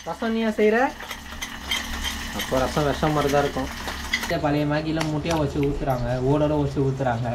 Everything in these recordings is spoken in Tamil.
ரசம் நீயா செய்கிற அப்போ ரசம் விஷம் மாதிரி தான் இருக்கும் இந்த பழைய மேகிலாம் முட்டையாக வச்சு ஊற்றுறாங்க ஓடோட வச்சு ஊற்றுறாங்க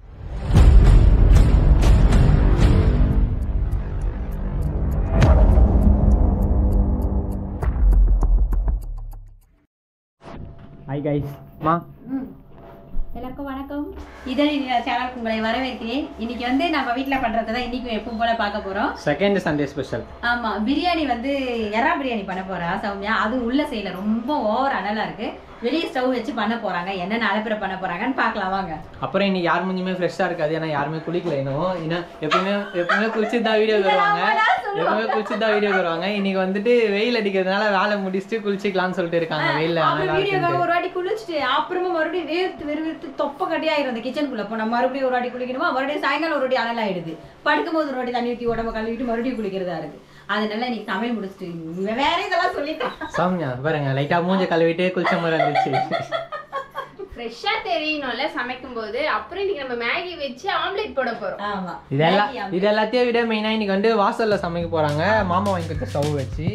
ஹாய் கைஸ் மா எல்லாருக்கும் வணக்கம் இதழ் சேனலுக்கு உங்களை வரவேற்கிறேன் இன்னைக்கு வந்து நம்ம வீட்டில் பண்ணுறது தான் இன்னைக்கும் எப்பவும் போல பார்க்க போகிறோம் செகண்ட் சண்டே ஸ்பெஷல் ஆமா பிரியாணி வந்து எறா பிரியாணி பண்ண போறா சௌமியா அது உள்ள செய்யல ரொம்ப ஓவர் அனலா இருக்கு வெளியே ஸ்டவ் வச்சு பண்ண போறாங்க என்னென்ன அலப்பிற பண்ண போறாங்கன்னு பார்க்கலாம் வாங்க அப்புறம் இன்னைக்கு யார் மூஞ்சுமே ஃப்ரெஷ்ஷாக இருக்காது ஏன்னா யாருமே குளிக்கல இன்னும் ஏன்னா எப்பவுமே எப்பவுமே குளிச்சு தான் வீடியோ வருவாங்க எப்பவுமே குளிச்சு தான் வீடியோ வருவாங்க இன்னைக்கு வந்துட்டு வெயில் அடிக்கிறதுனால வேலை முடிச்சுட்டு குளிச்சிக்கலாம்னு சொல்லிட்டு இருக்காங்க வெயில்ல அப்புறம் நல்லா வீடியோக்காக இருக்குன்ட்டு. ஒரு வாட்டி குளிச்சுட்டு அப்புறமா மறுபடியும் வேர்த்து வெறுவிறுத்து தொப்ப கட்டியாயிரும் அந்த கிச்சனுக்குள்ள போனா மறுபடியும் ஒரு வாட்டி குளிக்கணுமா மறுபடியும் சாயங்காலம் ஒரு வாட்டி அனல் ஆயிடுது படுக்கும்போது ஒரு வாட்டி தண்ணி ஊற்றி உடம்ப கழுவிட்டு மறுபடியும் குளிக்கிறதா இருக்கு அதனால இன்னைக்கு சமையல் முடிச்சுட்டு வேற இதெல்லாம் சொல்லிட்டேன் சாமியா பாருங்க லைட்டா மூஞ்ச கழுவிட்டு குளிச்ச மாதிரி இருந்துச்சு ஃப்ரெஷ்ஷா தெரியணும்ல சமைக்கும் போது அப்புறம் இன்னைக்கு நம்ம மேகி வச்சு ஆம்லெட் போட போறோம் ஆமா இதெல்லாம் மேகி இது எல்லாத்தையும் விட மெயினா இன்னைக்கு வந்து வாசல்ல சமைக்க போறாங்க மாமா வாங்கி கொடுத்த ஸ்டவ் வச்சு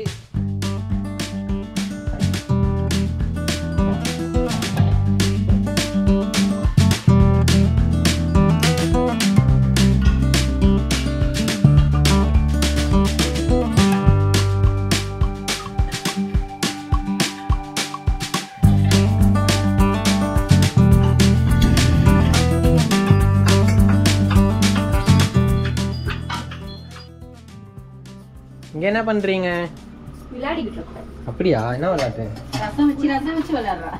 இங்க என்ன பண்றீங்க விளையாடிக்கிட்டு இருக்கோம் அப்படியா என்ன விளையாட்டு ரசம் வச்சு ரசம் வச்சு விளையாடுறா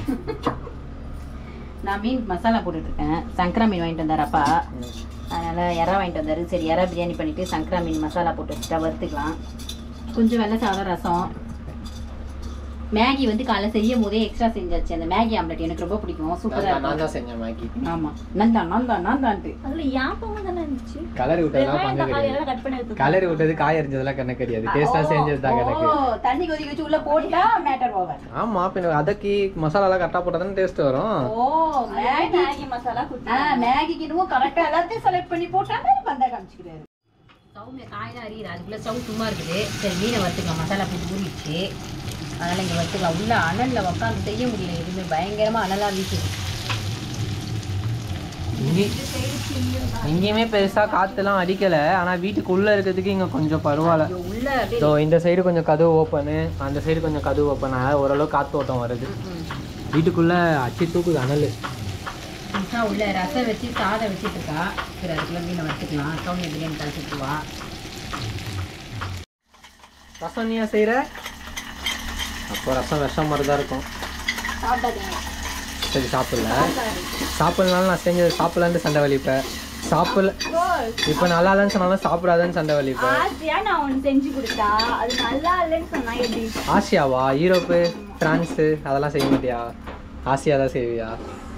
நான் மீன் மசாலா போட்டுட்டு இருக்கேன் சங்கரா மீன் வாங்கிட்டு வந்தார் அப்பா அதனால எறா வாங்கிட்டு வந்தாரு சரி எறா பிரியாணி பண்ணிட்டு சங்கரா மீன் மசாலா போட்டு வச்சுட்டா வறுத்துக்கலாம் கொஞ்சம் வெள்ளை சாதம் ரசம் மேகி வந்து காலைல செய்யும் போதே எக்ஸ்ட்ரா செஞ்சாச்சு அந்த மேகி ஆம்லெட் எனக்கு ரொம்ப பிடிக்கும் சூப்பரா நான் இருக்கும் தான் செஞ்சேன் மேகி ஆமா நான் தான் நான் தான் நான் தான்ட்டு அதுல யாப்பமும் தானே இருந்துச்சு கலர் விட்டதெல்லாம் பண்ண தக்காளி கிடையாது எல்லாம் கட் பண்ணி எடுத்து கலர் விட்டது காய் எரிஞ்சதெல்லாம் கண்ணு கிடையாது டேஸ்டா செஞ்சது தான் கணக்கு ஓ தண்ணி கொதிக்க வச்சு உள்ள போட்டா மேட்டர் ஓவர் ஆமா பின்ன அதக்கி மசாலாலாம் கரெக்டாக போட்டால் தானே டேஸ்ட் வரும் ஓ மேகி மேகி மசாலா குத்தி ஆ மேகிக்கு இன்னும் கரெக்டா எல்லாத்தையும் செலக்ட் பண்ணி போட்டாங்க வந்தா காமிச்சுக்கிறாரு சௌமியா காயெல்லாம் அறியுது அதுக்குள்ள சவு சும்மா இருக்குது சரி மீனை வறுத்துக்கலாம் மசாலா போட்டு ஊறிடுச்சு அதனால இங்க வறுத்துக்கலாம் உள்ள அனல்ல உட்காந்து செய்ய முடியல எதுவுமே பயங்கரமா அனலா வீசுது இங்கே எங்கேயுமே பெருசா காத்துலாம் அடிக்கல ஆனா வீட்டுக்குள்ள இருக்கிறதுக்கு இங்க கொஞ்சம் பரவாயில்ல ஐயோ, உள்ள அப்படியே இதோ இந்த சைடு கொஞ்சம் கதவு ஓப்பனு அந்த சைடு கொஞ்சம் கதவு ஓப்பன் ஓரளவு காத்து ஓட்டம் வருது வீட்டுக்குள்ள அச்சி தூக்குது அனல் புதுசா உள்ள ரசம் வச்சு சாதம் வச்சுட்டு இருக்கா சரி அதுக்குள்ள மீனை வறுத்துக்கலாம் சௌமியா பிரியாணி கழிச்சுட்டுருவா ரசம் நீயா செய்கிற அப்போ ரசம் விஷம் மாதிரி தான் இருக்கும் சாப்பிடாதீங்க சரி சாப்பிடல சாப்பிடலனாலும் நான் செஞ்சது சாப்பிடலான்ட்டு சண்டை வலிப்பேன் சாப்பிடல இப்போ நல்லா இல்லைன்னு சொன்னாலும் சாப்பிடாதன்னு சண்டை வலிப்பேன் ஆசையா நான் ஒண்ணு செஞ்சு கொடுத்தா அது நல்லா இல்லைன்னு சொன்னா எப்படி ஆசியாவா யூரோப்பு பிரான்ஸு அதெல்லாம் செய்ய மாட்டியா ஆசியா தான் செய்வியா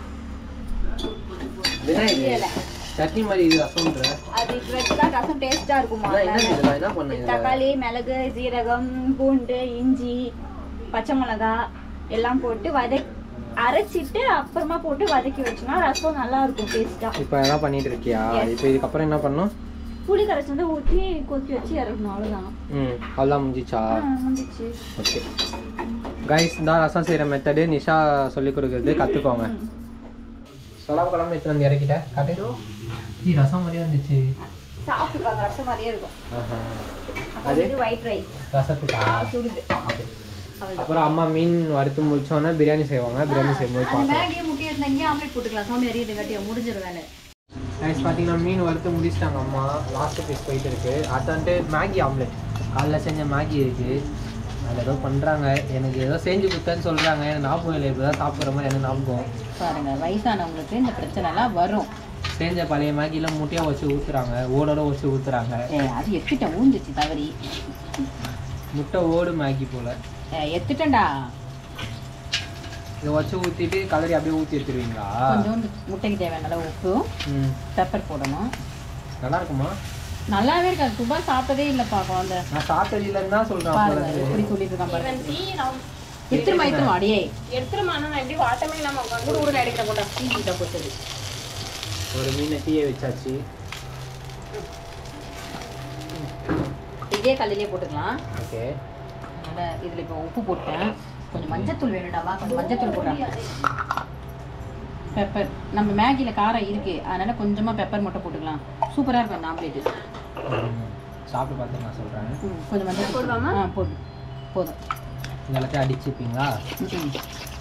சட்னி மாதிரி இது ரசம்ன்ற அது வச்சுதான் ரசம் டேஸ்டா இருக்குமா அதான் என்ன இதெல்லாம் என்ன பண்ண இதுல? தக்காளி மிளகு சீரகம் பூண்டு இஞ்சி பச்சை மிளகா எல்லாம் போட்டு வதக்கி அரைச்சிட்டு அப்புறமா போட்டு வதக்கி வச்சோம்னா ரசம் நல்லா இருக்கும் டேஸ்டா இப்போ எதாவது பண்ணிட்டு இருக்கியா இப்போ இதுக்கப்புறம் என்ன பண்ணும் புளி கரைச்சி வந்து ஊற்றி கொத்தி வச்சு இறக்கணும் அவ்வளோதான் ம் அவ்வளோதான் முடிஞ்சிச்சா வந்துச்சு ஓகே கைஸ் தான் ரசம் செய்கிற மெத்தடு நிஷா சொல்லி கொடுக்குறது கற்றுக்கோங்க சொலா குழம்பு எடுத்து வந்து இறக்கிட்டேன் காட்டு நீ ரசம் மாதிரியே வந்துச்சு சாப்பிட்டு பாருங்க ரசம் மாதிரியே இருக்கும் ஆஹா. அது வந்து ஒயிட் ரைஸ் ரசத்துக்கா சுடுது Okay. அப்புறம் அம்மா மீன் வறுத்து முடிச்சோன்னே பிரியாணி செய்வாங்க பிரியாணி செய்யும்போது அந்த பார்க்கலாம் மேகியை முட்டையை எடுத்து இங்கேயே ஆம்லெட் போட்டுக்கலாம் சௌமியா அறியுது கட்டியா முடிஞ்சிடும் வேலை கைஸ் பார்த்தீங்கன்னா மீன் வறுத்து முடிச்சிட்டாங்க அம்மா லாஸ்ட் பீஸ் போயிட்டு இருக்கு அது வந்துட்டு மேகி ஆம்லெட் காலைல செஞ்ச மேகி இருக்கு அதில் ஏதோ பண்ணுறாங்க எனக்கு ஏதோ செஞ்சு கொடுத்தேன்னு சொல்கிறாங்க எனக்கு ஞாபகம் இல்லை இப்போ தான் சாப்பிட்ற மாதிரி எனக்கு ஞாபகம் பாருங்க வயசானவங்களுக்கு இந்த பிரச்சனைலாம் வரும் செஞ்ச பழைய மேகிலாம் முட்டையாக வச்சு ஊற்றுறாங்க ஓடோட வச்சு ஊற்றுறாங்க ஏ அது எத்துட்டேன் ஊந்துச்சு தவறி முட்டை ஓடு மேகி போல் ஏ, எத்துட்டேன்டா இதை வச்சு ஊற்றிட்டு கலரி அப்படியே ஊற்றி எடுத்துருவீங்களா கொஞ்சோண்டு முட்டைக்கு தேவையான அளவு உப்பு ம் பெப்பர் போடணும் நல்லா இருக்குமா நல்லாவே இருக்காது சுபா சாப்பிட்டதே இல்லைப்பா குழந்தை நான் சாப்பிட்டது இல்லைன்னு தான் சொல்கிறேன் பாருங்க அப்போ எப்படி சொல்லிட்டு இருக்கான் பாருங்க இவன் டீ நான் எத்திரமா எத்திரமா அடியே எடுத்துருமானா நான் எப்படி வாட்டமே இல்லாம உட்காந்து கூட கூட எடுக்கிற போட்டா சீக்கிட்ட போட்டது ஒரு மீனை தீய வச்சாச்சு இதே கல்லிலே போட்டுக்கலாம் ஓகே அதனால இதில் இப்போ உப்பு போட்டேன் கொஞ்சம் மஞ்சத்தூள் வேணும்டாமா கொஞ்சம் மஞ்சத்தூள் போடுறேன் பெப்பர் நம்ம மேகியில் காரம் இருக்கு அதனால கொஞ்சமாக பெப்பர் மட்டும் போட்டுக்கலாம் சூப்பராக இருக்கும் அந்த ஆம்லேட்டு ம். சாப்பிட்டு பார்த்து நான் சொல்கிறேன் கொஞ்சம் மஞ்சள் போடுவாமா? ஆ போடு போதும் இந்த எல்லாத்தையும் அடிச்சுப்பீங்களா ம்.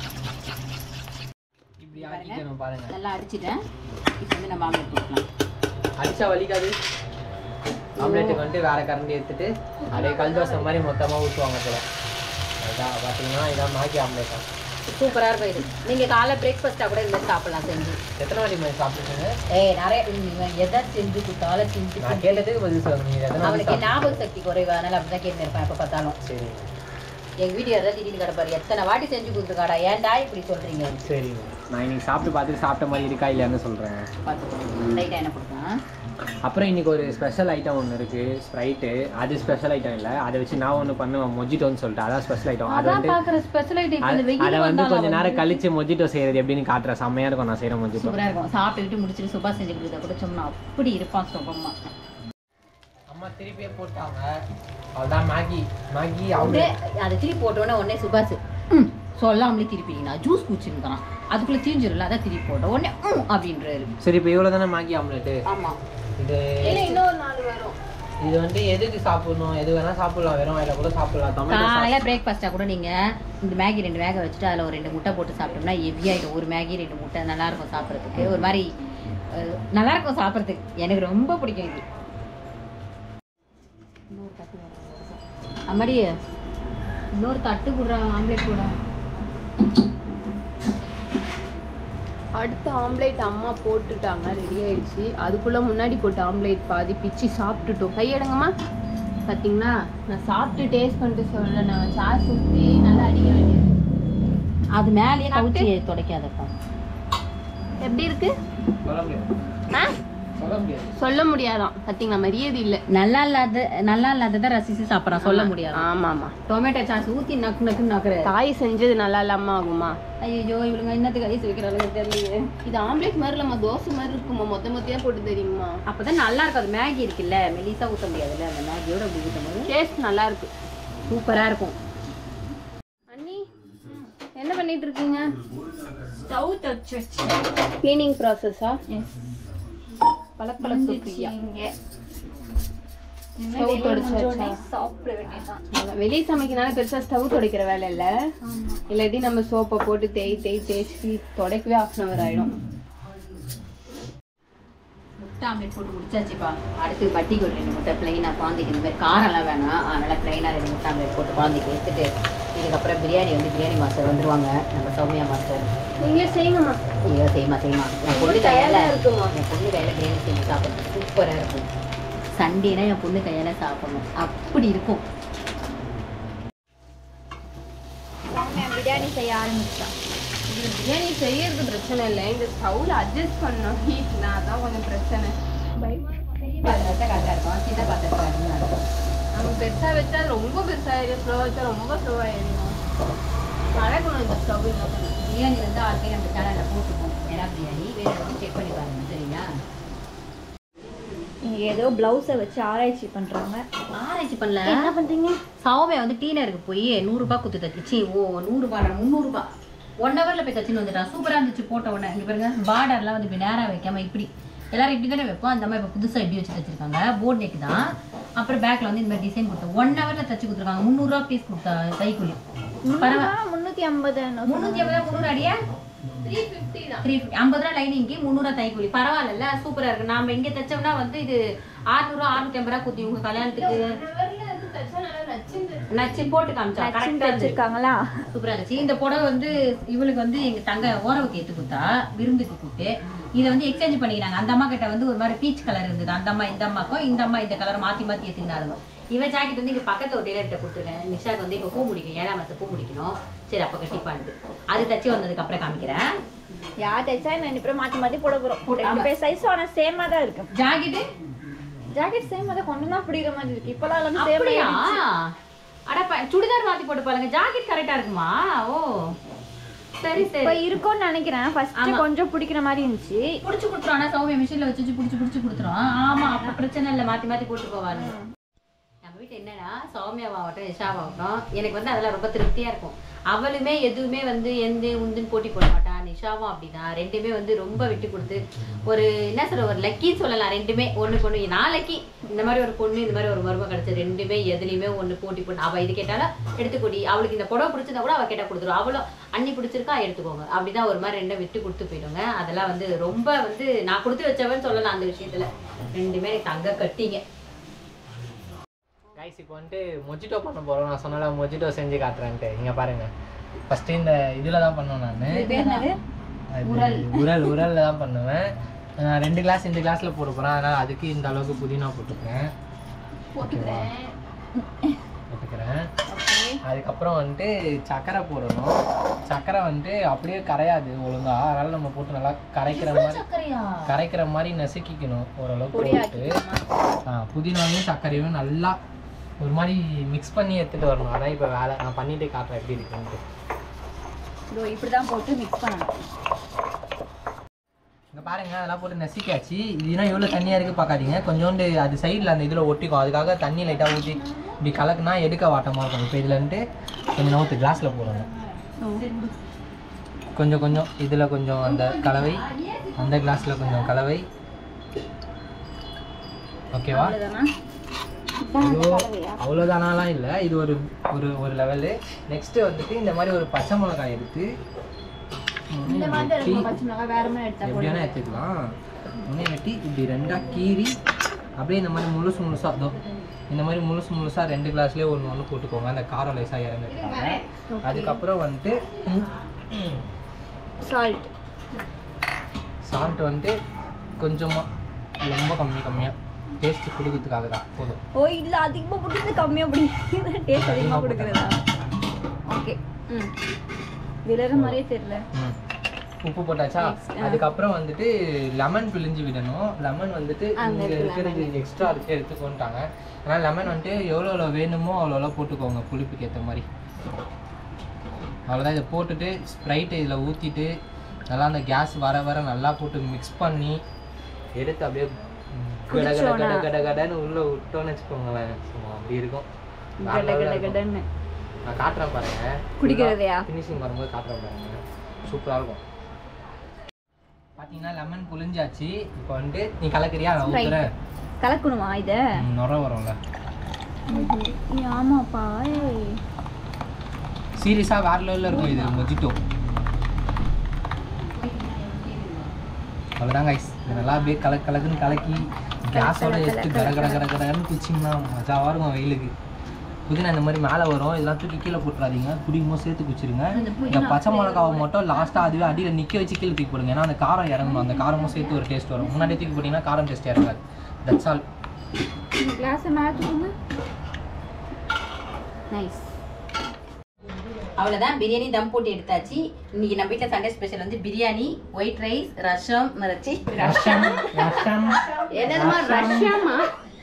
இப்படி ஆக்கிக்கணும் பாருங்க நல்லா அடிச்சிட்டேன் இப்போ வந்து நம்ம ஆம்லேட் போட்டுக்கலாம் அடிச்சா வலிக்காது ஆம்லேட்டுக்கு வந்துட்டு வேற கரண்டி எடுத்துட்டு அப்படியே கல் தோசை மாதிரி மொத்தமாக ஊற்றுவாங்க போல அதான் பார்த்தீங்கன்னா இதான் மேகி ஆம்லேட் தான் சூப்பராக இருக்கும் இது நீங்கள் காலை பிரேக்ஃபாஸ்ட்டாக கூட இந்த மாதிரி சாப்பிடலாம் செஞ்சு எத்தனை வாட்டி மாதிரி சாப்பிட்டுருக்கீங்க ஏய் நிறைய இவன் எதை செஞ்சு கொடுத்தாலும் செஞ்சு நான் கேட்டதுக்கு பதில் சொல்லுங்க நீங்கள் எத்தனை வாட்டி அவனுக்கு ஞாபக சக்தி குறைவு அதனால அப்படிதான் கேட்டு இருப்பேன் எப்போ பார்த்தாலும் சரி எங்க வீட்டு யாராவது திடீர்னு கிடப்பாரு எத்தனை வாட்டி செஞ்சு கொடுத்துருக்காடா ஏன்டா இப்படி சொல்றீங்க சரிங்க நான் இன்னைக்கு சாப்பிட்டு பார்த்துட்டு சாப்பிட்ட மாதிரி இருக்கா இல்லையான்னு சொல்கிறேன் பார்த்துக்கோங்க லைட்டாக என்ன கொடுக்கலாம் அப்புறம் இன்னைக்கு ஒரு ஸ்பெஷல் ஐட்டம் ஒன்று இருக்கு ஸ்ப்ரைட்டு அது ஸ்பெஷல் ஐட்டம் இல்லை அதை வச்சு நான் ஒன்று பண்ணுவேன் மொஜிட்டோன்னு சொல்லிட்டு அதான் ஸ்பெஷல் ஐட்டம் அது அதான் வந்து பாக்குற ஸ்பெஷல் ஐட்டம் அது- இந்த வெயில் அதை வந்து வந்தாலும் கொஞ்ச நேரம் கழிச்சு மொஜிட்டோ செய்யறது எப்படின்னு காட்டுறேன் செம்மையா இருக்கும் நான் செய்யற மொஜிட்டோ சூப்பரா இருக்கும் சாப்பிட்டுக்கிட்டு முடிச்சுட்டு சுபா செஞ்சு கொடுத்தா கூட சும்மா அப்படி இருப்பான் சுபமா அம்மா திருப்பியே போட்டாங்க அதான் மேகி மேகி உடனே அதை திருப்பி போட்டோன்னே உடனே சுபாஷ் ம் சொல்லாமலே திருப்பிங்கன்னா ஜூஸ் குடிச்சுருக்கான் அதுக்குள்ள தீஞ்சிரும்ல அதான் திருப்பி போட்டோம் உடனே ம் அப்படின்றாரு சரி இப்போ இவ்வளோ தானே மேகி ஆம்லெட்டு ஆமா இது ஏன்னா இன்னொரு நாள் வரும் இது வந்து எதுக்கு சாப்பிடணும் எது வேணா சாப்பிடலாம் வெறும் வாயில கூட சாப்பிடலாம் டொமேட்டோ காலையில பிரேக்ஃபாஸ்ட்டாக கூட நீங்க இந்த மேகி ரெண்டு வேக வச்சுட்டு அதில் ஒரு ரெண்டு முட்டை போட்டு சாப்பிட்டோம்னா ஹெவி ஆயிடும் ஒரு மேகி ரெண்டு முட்டை நல்லா இருக்கும் சாப்பிட்றதுக்கு ஒரு மாதிரி அஹ், நல்லா இருக்கும் சாப்பிட்றதுக்கு எனக்கு ரொம்ப பிடிக்கும் இது இன்னொரு தட்டு வேணும். அம்மாடி இன்னொரு தட்டு கூட ஆம்லேட் கூட அடுத்த ஆம்லேட் அம்மா போட்டுட்டாங்க ரெடி ஆயிடுச்சு அதுக்குள்ள முன்னாடி போட்ட ஆம்லேட் பாதி பிச்சு சாப்பிட்டுட்டோம் கையெடுங்கம்மா பாத்தீங்களா நான் சாப்பிட்டு டேஸ்ட் பண்ணிட்டு சொல்ல நான் சாஸ் ஊற்றி நல்லா அடிக்க வேண்டியது அது மேலேயே கவுச்சி துடைக்காதப்பா எப்படி இருக்கு சொல்ல முடியாது ஆ சொல்ல முடியாது சொல்ல முடியாதான் பாத்தீங்களா மரியாதை இல்லை நல்லா இல்லாத நல்லா இல்லாததை ரசிச்சு சாப்பிட்றான் சொல்ல முடியாது ஆமா ஆமா டொமேட்டோ சாஸ் ஊற்றி நக்கு நக்குன்னு நக்குற தாய் செஞ்சது நல்லா இல்லாம ஆகுமா ஐயோ இவளுங்க என்னத்துக்கு ஐஸ் வைக்கிறாளுங்க தெரியலையே இது ஆம்லேட் மாதிரி இல்லாம தோசை மாதிரி இருக்குமா மொத்த மொத்தையா போட்டு தெரியுமா அப்பதான் நல்லா இருக்கும் அது மேகி இருக்குல்ல மெலிசா ஊத்த முடியாதுல்ல அந்த மேகியோட அப்படி ஊத்தும் போது டேஸ்ட் நல்லா இருக்கு சூப்பரா இருக்கும் அண்ணி என்ன பண்ணிட்டு இருக்கீங்க ஸ்டவ் தச்சு வச்சு கிளீனிங் ப்ராசஸா எஸ் பழக்க பழக்க இங்கே ஸ்டவ் தொடச்சாச்சா சாப்பிட வேண்டியதான் வெளியே சமைக்கிறனால பெருசா ஸ்டவ் துடைக்கிற வேலை இல்ல இல்லாட்டி நம்ம சோப்பை போட்டு தேய் தேய் தேய்ச்சி துடைக்கவே ஆஃப் அன் அவர் ஆயிடும் முட்டை ஆம்லெட் போட்டு முடிச்சாச்சுப்பா அடுத்து வட்டிக்கு ஒரு ரெண்டு முட்டை பிளைனாக குழந்தைக்கு இந்த மாதிரி காரம்லாம் வேணாம் அதனால பிளைனாக ரெண்டு முட்டை ஆம்லெட் போட்டு குழந்தைக்கு எடுத்துட்டு இதுக்கப்புறம் பிரியாணி வந்து பிரியாணி மாஸ்டர் வந்துருவாங்க நம்ம சௌமியா மாஸ்டர் நீங்களே செய்யுங்கம்மா ஐயோ செய்யுமா செய்யுமா என் பொண்ணு கையால தயாரா இருக்குமா? என் பொண்ணு கையால பிரியாணி செஞ்சு சாப்பிட்றது சூப்பரா இருக்கும் சண்டேனா என் பொண்ணு கையால சாப்பிடணும் அப்படி இருக்கும் சௌமியா பிரியாணி செய்ய ஆரம்பிச்சான் இது பிரியாணி செய்யறது பிரச்சனை இல்லை இந்த ஸ்டவ்ல அட்ஜஸ்ட் பண்ணணும் ஹீட்னா அதான் கொஞ்சம் பிரச்சனை பாத்திரத்தை கரெக்டாக இருக்கும் சின்ன பாத்திரத்தை அதிகமாக இருக்கும் நம்ம பெருசா வச்சா அது ரொம்ப பெருசாயிடும் ஸ்லோ வச்சா ரொம்ப ஸ்லோ ஆயிடும் பழகணும் இந்த ஸ்டவ் பிரியாணி வந்து ஆல்ரெடி நம்ம சேனலில் போட்டுப்போம் எறா பிரியாணி வேணும் வந்து செக் பண்ணி பாருங்க சரிங்களா இங்க ஏதோ பிளவுஸை வச்சு ஆராய்ச்சி பண்றாங்க ஆராய்ச்சி பண்ணல என்ன பண்றீங்க சௌமியா வந்து டீனருக்கு போய் நூறுரூபா குத்து தச்சுச்சு ஓ நூறுரூபா முந்நூறுபா ஒன் ஹவரில் போய் தச்சுன்னு வந்துட்டான் சூப்பராக இருந்துச்சு போட்ட உடனே இங்கே பாருங்க பார்டர்லாம் வந்து இப்படி நேராக வைக்காம இப்படி எல்லாரும் இப்படி தானே வைப்போம் அந்த மாதிரி இப்போ புதுசாக இப்படி வச்சு தச்சிருக்காங்க போர்ட் நெக் தான் அப்புறம் பேக்கில் வந்து இந்த மாதிரி டிசைன் கொடுத்தோம் ஒன் ஹவரில் தச்சு கொடுத்துருக்காங்க முந்நூறுரூவா பீஸ் கொடுத்தா தைக்கூலி பரவாயில்ல முன்னூத்தி ஐம்பது முந்நூற்றி ஐம்பது முந்நூறு அடியா த்ரீ ஃபிஃப்டி தான் த்ரீ ஐம்பது ரூபா லைனிங்க்கு முந்நூறுவா தைக்கூலி பரவாயில்ல சூப்பராக இருக்கு நாம இங்கே தைச்சோம்னா வந்து இது ஆறுநூறுவா அறுநூத்தி ஐம்பது ரூபா குத்தி உங்க கல்யாணத்துக்கு ஹவர்ல இருந்து தச்சா நல்லா நச்சுன்னு நச்சு போட்டு காமிச்சா கரெக்டாக இருந்துச்சு வச்சிருக்காங்களா சூப்பரா இருந்துச்சு இந்த புடவை வந்து இவளுக்கு வந்து எங்க தங்க ஓரவுக்கு ஏத்து கொடுத்தா விருந்துக்கு கூப்பிட்டு இதை வந்து எக்ஸ்சேஞ்ச் பண்ணிக்கிறாங்க அந்த அம்மா கிட்ட வந்து ஒரு மாதிரி பீச் கலர் இருந்தது அந்த அம்மா இந்த அம்மாக்கும் இந்த அம்மா இந்த கலர் மாத்தி மாத்தி ஏத்துக்கினாருங்க இவன் ஜாக்கெட் வந்து இங்க பக்கத்து ஒரு டெய்லர்கிட்ட கொடுத்துருக்கேன் நிஷாக்கு வந்து இப்போ பூ முடிக்கணும் ஏழாம் மாசம் பூ முடிக்கணும் சரி அப்ப கட்டிப்பான்னு அது தச்சு வந்ததுக்கு அப்புறம் காமிக்கிறேன் யார் தைச்சா ரெண்டு பேரும் மாத்தி மாத்தி போட போறோம் போட்டு- ரெண்டு ஆமா. பேர் சைஸ் ஆனா சேமா தான் இருக்கு ஜாக்கெட்டு ஜாக்கெட் சேம் தான் கொண்டு தான் பிடிக்கிற மாதிரி இருக்கு இப்பெல்லாம் எல்லாம் சேம் அப்படியா அட ப- சுடிதார் மாத்தி போட்டு பாருங்க ஜாக்கெட் கரெக்டா இருக்குமா ஓ சரி இப்ப சரி இருக்கும்னு நினைக்கிறேன் ஃபர்ஸ்ட் ஆமா. கொஞ்சம் பிடிக்கிற மாதிரி இருந்துச்சு புடிச்சு கொடுத்துரும் ஆனா சௌமியா மிஷின்ல வச்சு வச்சு புடிச்சு புடிச்சு கொடுத்துரும் ஆமா அப்ப பிரச்சனை இல்ல மாத்தி மாத்தி போட்டு போவாரு நம்ம வீட்டு என்னன்னா சௌமியாவாகட்டும் நிஷாவாகட்டும் எனக்கு வந்து அதெல்லாம் ரொம்ப திருப்தியா இருக்கும் அவளுமே எதுவுமே வந்து எந்த உந்துன்னு போட்டி போட மாட்டான் நிஷாவும் அப்படிதான் ரெண்டுமே வந்து ரொம்ப விட்டு கொடுத்து ஒரு என்ன சொல்ற ஒரு லக்கின்னு சொல்லலாம் ரெண்டுமே ஒண்ணுக்கு ஒண்ணு நான் லக்கி இந்த மாதிரி ஒரு பொண்ணு இந்த மாதிரி ஒரு மருமக கிடைச்சது ரெண்டுமே எதுலையுமே ஒண்ணு போட்டி போட்டு அவ இது கேட்டாலும் எடுத்துக்கொடி அவளுக்கு இந்த புடவை பிடிச்சிருந்தா கூட அவ கேட்டா கொடுத்துரும் அவளும் அண்ணி பிடிச்சிருக்கா எடுத்துக்கோங்க அப்படிதான் ஒரு மாதிரி ரெண்டும் விட்டு கொடுத்து போயிடுங்க அதெல்லாம் வந்து ரொம்ப வந்து நான் கொடுத்து வச்சவன்னு சொல்லலாம் அந்த விஷயத்துல ரெண்டுமே எனக்கு தங்க கட்டிங்க கைஸ் இப்போ வந்துட்டு மொஜிட்டோ பண்ண போகிறோம் நான் சொன்னால மொஜிட்டோ செஞ்சு காட்டுறேன்ட்டு இங்கே பாருங்க ஃபஸ்ட்டு இந்த இதில் தான் பண்ணுவேன் நான் உரல். உரல் உரலில் தான் பண்ணுவேன் நான் ரெண்டு கிளாஸ் இந்த கிளாஸில் போட போகிறேன் அதனால் அதுக்கு இந்த அளவுக்கு புதினா போட்டுக்கிறேன் ஓகேவா போட்டுக்கிறேன் அதுக்கப்புறம் வந்துட்டு சர்க்கரை போடணும் சர்க்கரை வந்துட்டு அப்படியே கரையாது ஒழுங்கா அதனால நம்ம போட்டு நல்லா கரைக்கிற மாதிரி கரைக்கிற மாதிரி நசுக்கிக்கணும் ஓரளவுக்கு போட்டு ஆ, புதினாவையும் சர்க்கரையும் நல்லா ஒரு மாதிரி மிக்ஸ் பண்ணி எடுத்துட்டு வரணும் அதான் இப்போ வேலை நான் பண்ணிட்டு காட்டுறேன் எப்படி இருக்குன்ட்டு இதோ இப்படிதான் போட்டு மிக்ஸ் பண்ணணும் இங்கே பாருங்க அதெல்லாம் போட்டு நசிக்காச்சு இதுனா எவ்வளோ தண்ணியாக இருக்குது பார்க்காதீங்க கொஞ்சோண்டு அது சைடில் அந்த இதில் ஒட்டிக்கும் அதுக்காக தண்ணி லைட்டாக ஊற்றி இப்படி கலக்குனா எடுக்க வாட்டமாக இருக்கும் இப்போ இதில் வந்துட்டு கொஞ்சம் நவுத்து கிளாஸில் போடணும் கொஞ்சம் கொஞ்சம் இதில் கொஞ்சம் அந்த கலவை அந்த கிளாஸில் கொஞ்சம் கலவை ஓகேவா அவ்வளவுதானா ஐயோ அவ்வளோதானாலாம் இல்லை இது ஒரு ஒரு ஒரு லெவலு நெக்ஸ்ட்டு வந்துட்டு இந்த மாதிரி ஒரு பச்சை மிளகாய் எடுத்து இந்த மாதிரி தான் வெட்டி இருக்கும் பச்சை மிளகாய் வேற மாதிரி எடுத்தா எப்படி வேணால் எடுத்துக்கலாம் உடனே வெட்டி இப்படி ரெண்டாக கீறி அப்படியே இந்த மாதிரி முழுசு முழுசாக அதோ இந்த மாதிரி முழுசு முழுசாக ரெண்டு கிளாஸ்லேயே ஒன்று ஒன்று போட்டுக்கோங்க அந்த காரம் லேசாக இறங்கிருக்காங்க அதுக்கப்புறம் வந்துட்டு சால்ட் சால்ட் வந்துட்டு கொஞ்சமாக ரொம்ப கம்மி கம்மியாக டேஸ்ட் கொடுக்கறதுக்காக தான் போதும் ஓ இல்ல அதிகமா போட்டு கம்மியா பிடிக்கிறது டேஸ்ட் அதிகமா கொடுக்குறதா ஓகே ம் விளற மாதிரியே தெரியல ம். உப்பு போட்டாச்சா அதுக்கப்புறம் வந்துட்டு லெமன் பிழிஞ்சு விடணும் லெமன் வந்துட்டு இங்க இருக்கிறது எக்ஸ்ட்ரா இருக்கு எடுத்துக்கோன்ட்டாங்க அதனால் லெமன் வந்துட்டு எவ்வளோ எவ்வளோ வேணுமோ அவ்வளோ எவ்வளோ போட்டுக்கோங்க புளிப்புக்கு ஏற்ற மாதிரி அவ்வளோதான் இதை போட்டுட்டு ஸ்ப்ரைட்டை இதில் ஊற்றிட்டு நல்லா அந்த கேஸ் வர வர நல்லா போட்டு மிக்ஸ் பண்ணி எடுத்து அப்படியே கட கட கட கட கடன்னு உள்ளே விட்டோன்னு வச்சுக்கோங்களேன் சும்மா அப்படி இருக்கும் வேற கட level கட ஆ இருக்கும். கடன்னு நான் காட்டுறேன் பாருங்க குடிக்கிறதையா? ஃபினிஷிங் வரும்போது காட்டுறேன் பாருங்க சூப்பரா இருக்கும் பாத்தீங்கன்னா லெமன் புளிஞ்சாச்சு இப்போ வந்துட்டு நீ கலக்குறியா நான் ஊத்துறேன் கலக்கணுமா இத ம், நுர வரும்ல ஏய், ஆமாப்பா ஏய். சீரியஸா வேற லெவலில் இருக்கும் இது மொஜிட்டோ அவ்வளோதான் கைஸ் இது நல்லா அப்படியே கலக்கு கலக்குன்னு கலக்கி கேஸோட எடுத்து கட கட கட கடன்னு குச்சிங்கன்னா மஜாவாக இருக்கும் வெயிலுக்கு புதினா இந்த மாதிரி மேலே வரும் இதெல்லாம் தூக்கி கீழே போட்டுறாதீங்க குடிக்கும்போது சேர்த்து குச்சிருங்க இந்த பச்சை மிளகாவை மட்டும் லாஸ்ட்டாக அதுவே அடியில் நிற்க வச்சு கீழே தூக்கி போடுங்க ஏன்னா அந்த காரம் இறங்கணும் அந்த காரமும் சேர்த்து ஒரு டேஸ்ட் வரும் முன்னாடி தூக்கி போட்டிங்கன்னா காரம் டேஸ்ட் இறங்காது தட்ஸ் ஆல் இந்த கிளாஸ் மாத்துங்க நைஸ் அவ்வளோதான் பிரியாணி தம் போட்டு எடுத்தாச்சு இன்னைக்கு நம்ம வீட்டில் சண்டே ஸ்பெஷல் வந்து பிரியாணி ஒயிட் ரைஸ் ரசம் மரச்சி ரசம் ரசம் என்னதுமா ரஷ்யாமா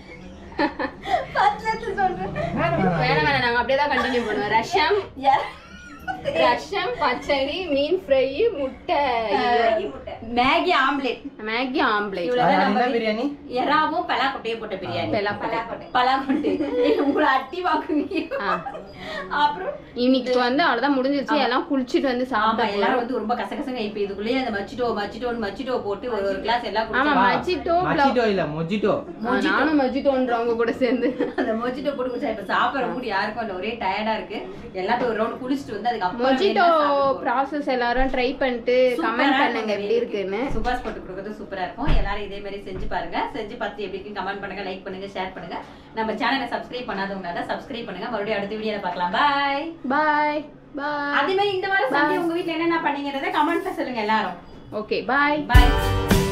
வேணாம் வேணாம் நாங்க அப்படியே தான் கண்டினியூ பண்ணுவோம் ரஷ்யம் ரஷ்யம் பச்சடி மீன் ஃப்ரை முட்டை மேகி ஆம்லெட் மேகி ஆம்லேட் அது என்ன பிரியாணி எறாவும் பலாக்கொட்டையும் போட்ட பிரியாணி பலாக்கொட்டை. பலாக்கொட்டை உங்களை அட்டி வாக்குவீங்க ஆ. அப்புறம் இன்னைக்கு வந்து அவ்வளவுதான் முடிஞ்சிருச்சு எல்லாம் குளிச்சுட்டு வந்து ஆமா சாப்பிட எல்லாரும் வந்து ரொம்ப கசகசங்க இப்ப இதுக்குள்ளேயே அந்த மச்சிட்டோ மச்சிட்டோன்னு மச்சிட்டோ போட்டு ஒரு ஒரு கிளாஸ் எல்லாம் ஆமா குடிச்சா மஜிட்டோ மொஜிட்டோ இல்ல மொஜிட்டோ நானும் மஜிட்டோன்றவங்க கூட சேர்ந்து அந்த மொஜிட்டோ போட்டு குடிச்சா இப்ப சாப்பிடுற மூடி யாருக்கும் இல்ல ஒரே டயர்டா இருக்கு எல்லாத்தையும் ஒரு ரவுண்ட் குளிச்சுட்டு வந்து அதுக்கப்புறம் மொஜிட்டோ வேணா சாப்பிடுவோம். ப்ராசஸ் எல்லாரும் ட்ரை பண்ணிட்டு சூப்பரா கமெண்ட் இருக்கும் பண்ணுங்க எப்படி இந்த இருக்குன்னு சுபாஷ் போட்டு கொடுக்கறது சூப்பரா இருக்கும் எல்லாரும் இதே மாதிரி செஞ்சு பாருங்க செஞ்சு பார்த்து எப்படி இருக்குன்னு கமெண்ட் பண்ணுங்க லைக் பண்ணுங்க ஷேர் பண்ணுங்க நம்ம சேனலை சப்ஸ்கிரைப் பண்ணாதவங்க சப்ஸ்கிரைப் பண்ணுங்க மறுபடியும் அடுத்த வீடியோல பார்க்கலாம் பாய் பாய் பாய் அதே மாதிரி இந்த வாரம் சண்டே உங்க வீட்ல என்னென்ன பண்ணீங்கறத கமெண்ட்ல சொல்லுங்க எல்லாரும் ஓகே பாய் பாய்